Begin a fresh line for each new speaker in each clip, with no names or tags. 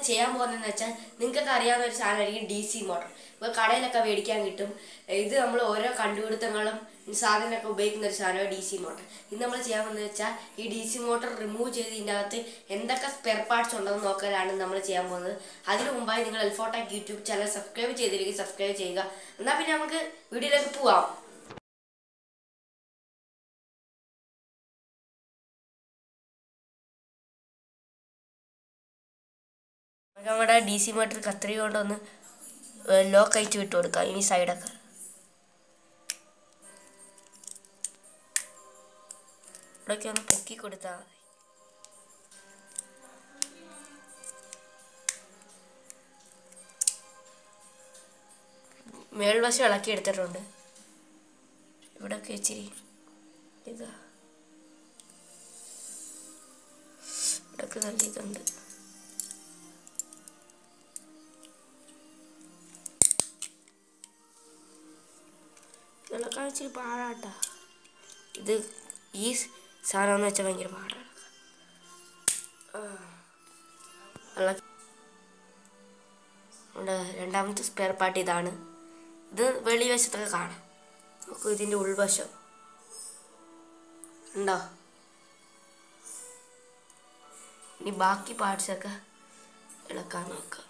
ചെയ്യാൻ പോകുന്നതെന്ന് വെച്ചാൽ നിങ്ങൾക്കൊക്കെ അറിയാവുന്ന ഒരു സാധനമായിരിക്കും ഡി സി മോട്ടർ ഇപ്പോൾ കടയിലൊക്കെ മേടിക്കാൻ കിട്ടും ഇത് നമ്മൾ ഓരോ കണ്ടുപിടുത്തങ്ങളും സാധനമൊക്കെ ഉപയോഗിക്കുന്ന ഒരു സാധനമാണ് ഡി സി മോട്ടർ ഇത് നമ്മൾ ചെയ്യാൻ പോകുന്നത് വെച്ചാൽ ഈ ഡി സി മോട്ടർ റിമൂവ് ചെയ്ത് ഇതിൻ്റെ അകത്ത് എന്തൊക്കെ സ്പെയർ പാർട്സ് ഉണ്ടെന്ന് നോക്കലാണ് നമ്മൾ ചെയ്യാൻ പോകുന്നത് അതിനു മുമ്പായി നിങ്ങൾ എൽഫോട്ടാക് യൂട്യൂബ് ചാനൽ സബ്സ്ക്രൈബ് ചെയ്തില്ലെങ്കിൽ സബ്സ്ക്രൈബ് ചെയ്യുക എന്നാൽ പിന്നെ നമുക്ക് വീഡിയോയിലേക്ക് പോവാം നമുക്ക് നമ്മുടെ ഡി സി മോട്ടർ കത്രിക കൊണ്ടൊന്ന് ലോക്ക് അയച്ച് വിട്ട് കൊടുക്കാം ഇനി സൈഡൊക്കെ ഇവിടെയൊക്കെ ഒന്ന് പൊക്കി കൊടുത്താൽ മതി മേൽവശം ഇളക്കി എടുത്തിട്ടുണ്ട് ഇവിടെയൊക്കെ ഇച്ചിരി ഇതാ ഇവിടെയൊക്കെ നല്ല ഇതുണ്ട് ഇളക്കാൻ ഇച്ചിരി പാടാട്ടാ ഇത് ഈ സാധനം എന്ന് വെച്ചാൽ ഭയങ്കര പാടാണ് ഇളക്കി ഉണ്ട് രണ്ടാമത്തെ സ്പെയർ പാർട്ട് ഇതാണ് ഇത് വെളി വശത്തൊക്കെ കാണാം നമുക്ക് ഇതിൻ്റെ ഉൾവശം ഉണ്ടോ ഇനി ബാക്കി പാർട്സൊക്കെ ഇളക്കാൻ നോക്കാം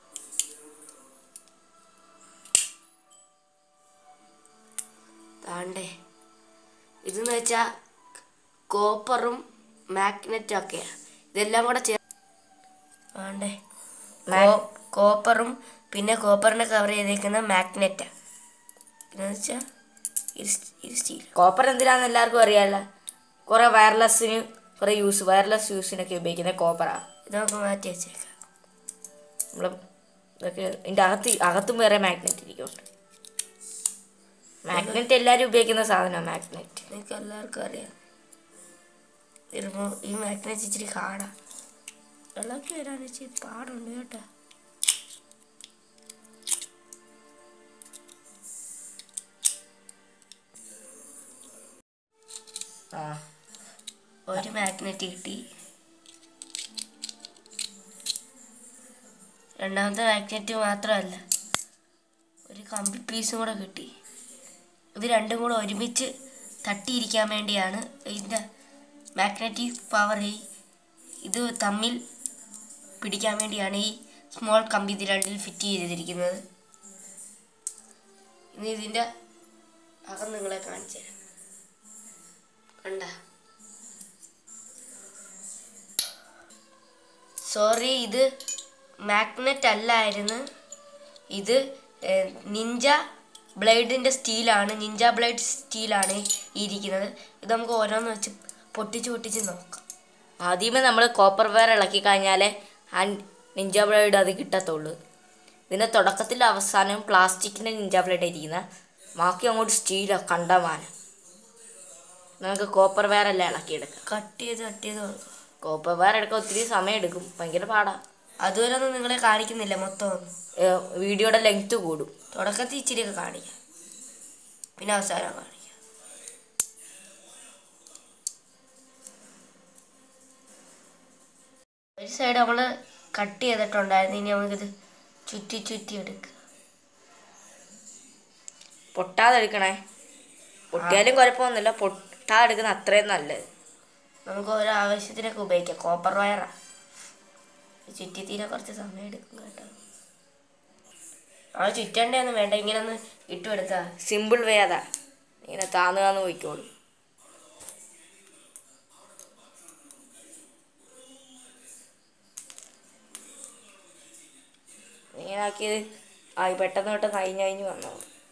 താണ്ടേ ഇതെന്ന് വെച്ചാൽ കോപ്പറും മാഗ്നറ്റും ഒക്കെയാണ് ഇതെല്ലാം കൂടെ ചേർ ആണ്ടേ കോ- കോപ്പറും പിന്നെ കോപ്പറിനെ കവർ ചെയ്തേക്കുന്ന മാഗ്നറ്റാണ് പിന്നെ വെച്ചാൽ ഇത് സ്റ്റീൽ
കോപ്പർ എന്തിനാന്ന് എല്ലാവർക്കും അറിയാമല്ലോ കുറേ വയർലെസ്സിന് കുറേ യൂസ് വയർലെസ് യൂസിനൊക്കെ ഉപയോഗിക്കുന്ന കോപ്പറാണ്
ഇത് നമുക്ക് മാറ്റി വെച്ചേക്കാം
നമ്മൾ ഇതൊക്കെ ഇതിൻ്റെ അകത്ത് അകത്തും വേറെ മാഗ്നറ്റ് ഇരിക്കുന്നുണ്ട് മാഗ്നറ്റ് എല്ലാവരും ഉപയോഗിക്കുന്ന സാധനമാണ് മാഗ്നറ്റ്
നിങ്ങൾക്ക് എല്ലാവർക്കും അറിയാം ഇതിപ്പോൾ ഈ മാഗ്നറ്റ് ഇച്ചിരി കാടാ ഇളക്കി വരാൻ ഇച്ചിരി പാടുണ്ട് കേട്ടോ
ആ
ഒരു മാഗ്നറ്റ് കിട്ടി രണ്ടാമത്തെ മാഗ്നറ്റ് മാത്രമല്ല ഒരു കമ്പി പീസും കൂടെ കിട്ടി ഇത് രണ്ടും കൂടെ ഒരുമിച്ച് തട്ടിയിരിക്കാൻ വേണ്ടിയാണ് ഇതിൻ്റെ മാഗ്നറ്റിക് പവർ ഈ ഇത് തമ്മിൽ പിടിക്കാൻ വേണ്ടിയാണ് ഈ സ്മോൾ കമ്പി ഇത് രണ്ടിൽ ഫിറ്റ് ചെയ്തിരിക്കുന്നത് ഇനി ഇതിൻ്റെ അകം നിങ്ങളെ കാണിച്ചു തരാം കണ്ട സോറി ഇത് മാഗ്നറ്റ് അല്ലായിരുന്നു ഇത് ഏഹ്, നിഞ്ച ബ്ലേഡിൻ്റെ സ്റ്റീലാണ് നിഞ്ച ബ്ലേഡ് സ്റ്റീലാണ് ഈ ഇരിക്കുന്നത് ഇത് നമുക്ക് ഓരോന്ന് വെച്ച് പൊട്ടിച്ച് പൊട്ടിച്ച് നോക്കാം
ആദ്യമേ നമ്മൾ കോപ്പർ വയർ ഇളക്കി കഴിഞ്ഞാലേ ആ നിഞ്ച ബ്ലേഡ് അത് കിട്ടത്തുള്ളൂ ഇതിൻ്റെ തുടക്കത്തിൽ അവസാനം പ്ലാസ്റ്റിക്കിൻ്റെ നിഞ്ച ബ്ലേഡ് ഇരിക്കുന്ന ബാക്കി അങ്ങോട്ട് സ്റ്റീലോ കണ്ടമാനം നമുക്ക് കോപ്പർ വയർ എല്ലാം ഇളക്കിയെടുക്കാം
കട്ട് ചെയ്ത് കട്ട് ചെയ്ത് കൊടുക്കാം
കോപ്പർ വയർ എടുക്കാൻ ഒത്തിരി സമയം എടുക്കും ഭയങ്കര പാടാ
അതുവരെ ഒന്നും നിങ്ങളെ കാണിക്കുന്നില്ല മൊത്തം ഒന്നും
ഏഹ് വീഡിയോയുടെ ലെങ്ത് കൂടും
തുടക്കത്തിൽ ഇച്ചിരിയൊക്കെ കാണിക്കാം പിന്നെ അവസാനം കാണിക്കാം ഒരു സൈഡ് നമ്മൾ കട്ട് ചെയ്തിട്ടുണ്ടായിരുന്നു ഇനി നമുക്കിത് ചുറ്റി ചുറ്റി എടുക്കുക
പൊട്ടാതെ എടുക്കണേ പൊട്ടിയാലും കുഴപ്പമൊന്നുമില്ല പൊട്ടാതെ എടുക്കുന്ന അത്രയും നല്ലത്
നമുക്ക് ഓരോ ആവശ്യത്തിനൊക്കെ ഉപയോഗിക്കാം കോപ്പർ വയറാ ചുറ്റി തീരെ കുറച്ച് സമയം എടുക്കും കേട്ടോ ആ ചുറ്റണ്ടൊന്നും വേണ്ട ഇങ്ങനെ ഒന്ന് ഇട്ടു എടുക്കുക
സിമ്പിൾ വേ അതാ ഇങ്ങനെ താന്ന് താന്ന് പോയിക്കോളും ഇങ്ങനെ ആക്കിയത് ആയി പെട്ടെന്ന് പെട്ടെന്ന് അയിഞ്ഞ് അയിഞ്ഞ് വന്നോ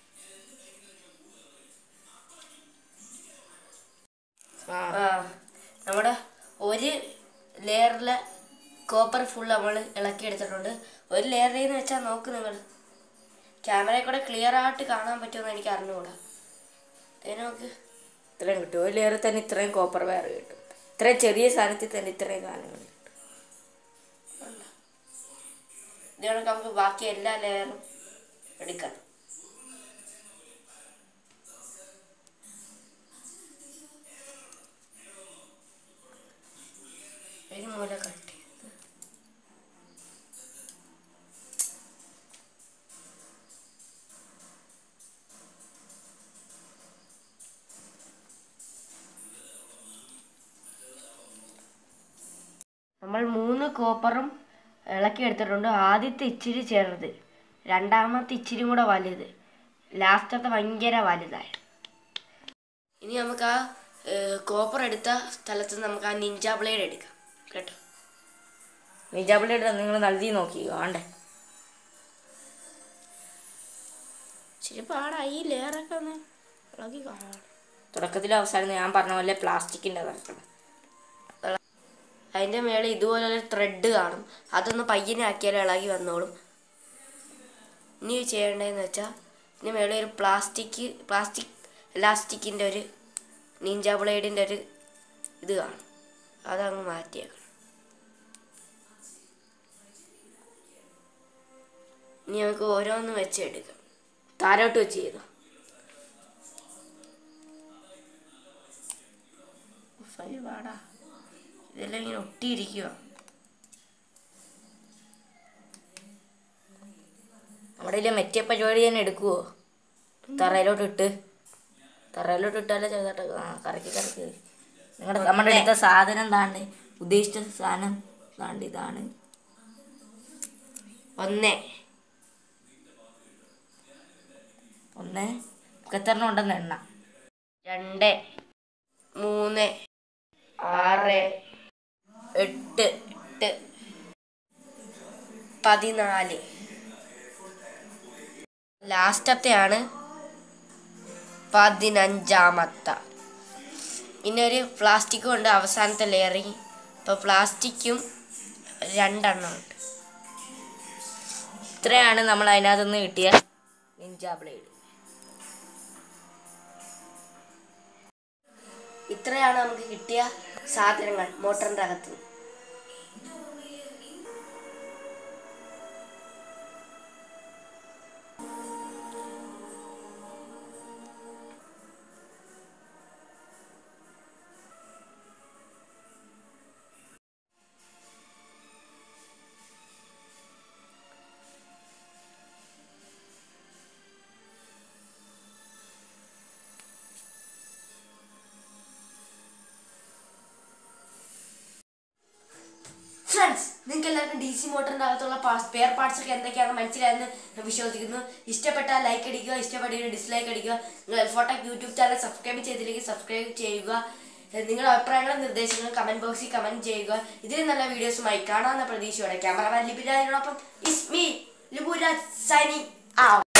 ആ
ആ നമ്മുടെ ഒരു ലെയറിലെ കോപ്പർ ഫുൾ നമ്മൾ ഇളക്കി എടുത്തിട്ടുണ്ട് ഒരു ലെയറിൽ എന്ന് വെച്ചാൽ നോക്ക് നിങ്ങൾ ക്യാമറയിൽ കൂടെ ക്ലിയർ ആയിട്ട് കാണാൻ പറ്റുമെന്ന് എനിക്ക് അറിഞ്ഞുകൂടാ ഇത് നോക്ക്
ഇത്രയും കിട്ടും ഒരു ലെയറിൽ തന്നെ ഇത്രയും കോപ്പർ വയർ കിട്ടും ഇത്രയും ചെറിയ സാധനത്തിൽ തന്നെ ഇത്രയും സാധനങ്ങൾ കിട്ടും
ഇത് കണക്ക് നമുക്ക് ബാക്കി എല്ലാ ലെയറും എടുക്കാം ഒരു മൂല കട്ട് ചെയ്ത് കോപ്പറും ഇളക്കി എടുത്തിട്ടുണ്ട് ആദ്യത്തെ ഇച്ചിരി ചെറുത് രണ്ടാമത്തെ ഇച്ചിരി കൂടെ വലുത് ലാസ്റ്റത്തെ ഭയങ്കര വലുതായി ഇനി നമുക്ക് ആ കോപ്പർ എടുത്ത സ്ഥലത്ത് നമുക്ക് ആ നിഞ്ച ബ്ലേഡ് എടുക്കാം കേട്ടോ
നിജാബിളിയുടെ നിങ്ങൾ നൽകി നോക്കി വേണ്ടേ
ഇച്ചിരി പാടായി ഈ ലെയറൊക്കെ ഒന്ന് ഇളക്കി കാണാം
തുടക്കത്തിൽ അവസാനം ഞാൻ പറഞ്ഞ പോലെ പ്ലാസ്റ്റിക്കിൻ്റെ തറക്കണം
അതിൻ്റെ മേലെ ഇതുപോലുള്ള ത്രെഡ് കാണും അതൊന്ന് പയ്യനെ ആക്കിയാൽ ഇളകി വന്നോളും ഇനി ചെയ്യേണ്ടതെന്ന് വെച്ചാൽ ഇതിന് മേലെ ഒരു പ്ലാസ്റ്റിക് പ്ലാസ്റ്റിക് എലാസ്റ്റിക്കിൻ്റെ ഒരു നിഞ്ച ബ്ലേഡിൻ്റെ ഒരു ഇത് കാണും അതങ്ങ് മാറ്റിയേക്കണം ഇനി നമുക്ക് ഓരോന്ന് വെച്ച് എടുക്കാം താരോട്ട് വെച്ച് ചെയ്തോ ഫൈ പാടാ ഇതെല്ലാം ഇങ്ങനെ ഒട്ടിയിരിക്കുക
നമ്മുടെ ഇതിലെ മെറ്റിയ പരിപാടി തന്നെ എടുക്കുവോ തറയിലോട്ട് ഇട്ട് തറയിലോട്ട് ഇട്ടാലേ ചെറുതായിട്ട് ആ കറക്കി കറക്കി നിങ്ങളുടെ നമ്മുടെ എടുത്ത സാധനം താണ്ട് ഉദ്ദേശിച്ച സാധനം താണ്ട് ഇതാണ്
ഒന്ന്
ഒന്ന് എത്രണ്ണം ഉണ്ടെന്ന് എണ്ണ
രണ്ട് മൂന്ന് ആറ് എട്ട് എട്ട് പതിനാല് ലാസ്റ്റത്തെയാണ് പതിനഞ്ചാമത്തെ പിന്നെ ഒരു പ്ലാസ്റ്റിക്കും ഉണ്ട് അവസാനത്തെ ലെയറിങ് ഇപ്പോൾ പ്ലാസ്റ്റിക്കും രണ്ടെണ്ണം ഉണ്ട്
ഇത്രയാണ് നമ്മൾ അതിനകത്തുനിന്ന് കിട്ടിയ നിഞ്ച ബ്ലേഡ്
ഇത്രയാണ് നമുക്ക് കിട്ടിയ സാധനങ്ങൾ മോട്ടറിൻ്റെ അകത്ത് ഫ്രണ്ട്സ് നിങ്ങൾക്ക് എല്ലാവർക്കും ഡി സി മോട്ടറിൻ്റെ അകത്തുള്ള സ്പെയർ പാർട്സ് ഒക്കെ എന്തൊക്കെയാണെന്ന് മനസ്സിലായെന്ന് ഞാൻ വിശ്വസിക്കുന്നു ഇഷ്ടപ്പെട്ടാൽ ലൈക്ക് അടിക്കുക ഇഷ്ടപ്പെട്ടില്ല ഡിസ്ലൈക്ക് അടിക്കുക നിങ്ങൾ എൽഫോടെക് യൂട്യൂബ് ചാനൽ സബ്സ്ക്രൈബ് ചെയ്തില്ലെങ്കിൽ സബ്സ്ക്രൈബ് ചെയ്യുക ഏഹ് നിങ്ങളുടെ അഭിപ്രായങ്ങളും നിർദ്ദേശങ്ങളും കമന്റ് ബോക്സിൽ കമന്റ് ചെയ്യുക ഇതിലും നല്ല വീഡിയോസുമായി കാണാവുന്ന പ്രതീക്ഷയോടെ ക്യാമറമാൻ ലിബിരാജിനോടൊപ്പം ഇസ്മി ലിബുരാജ് സൈനിങ് ആ